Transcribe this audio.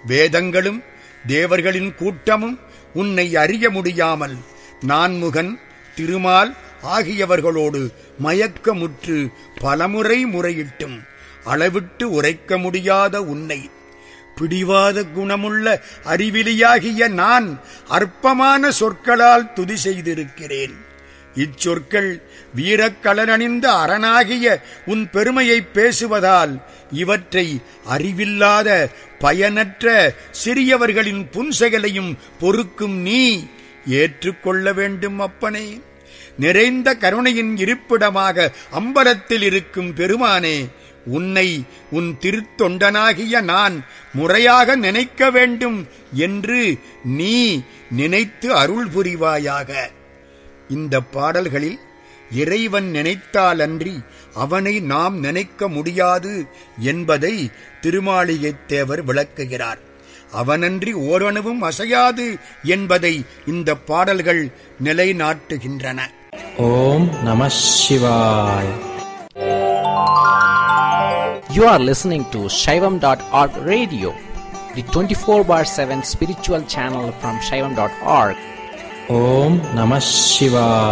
வேதங்களும் தேவர்களின் கூட்டமும் உன்னை அறிய முடியாமல் நான்முகன் திருமால் ஆகியவர்களோடு மயக்கமுற்று பலமுறை முறையிட்டும் அளவிட்டு உரைக்க முடியாத உன்னை பிடிவாத குணமுள்ள அறிவிலியாகிய நான் அற்பமான சொற்களால் துதி செய்திருக்கிறேன் இச்சொற்கள் வீரக்கலனணிந்த அரணாகிய உன் பெருமையை பேசுவதால் இவற்றை அறிவில்லாத பயனற்ற சிறியவர்களின் புன்செயலையும் பொறுக்கும் நீ ஏற்றுக்கொள்ள வேண்டும் அப்பனே நிறைந்த கருணையின் இருப்பிடமாக அம்பலத்தில் இருக்கும் பெருமானே உன்னை உன் திருத்தொண்டனாகிய நான் முறையாக நினைக்க வேண்டும் என்று நீ நினைத்து அருள் புரிவாயாக இந்த பாடல்களில் இறைவன் நினைத்தாலன்றி அவனை நாம் நினைக்க முடியாது என்பதை திருமாளிகைத் தேவர் விளக்குகிறார் அவனன்றி ஓரணுவும் அசையாது என்பதை இந்த பாடல்கள் நிலைநாட்டுகின்றன ஓம் நம சிவாய் You are listening to Shaivam.org radio, the 24 bar 7 spiritual channel from Shaivam.org. ஓம் நம சிவாய்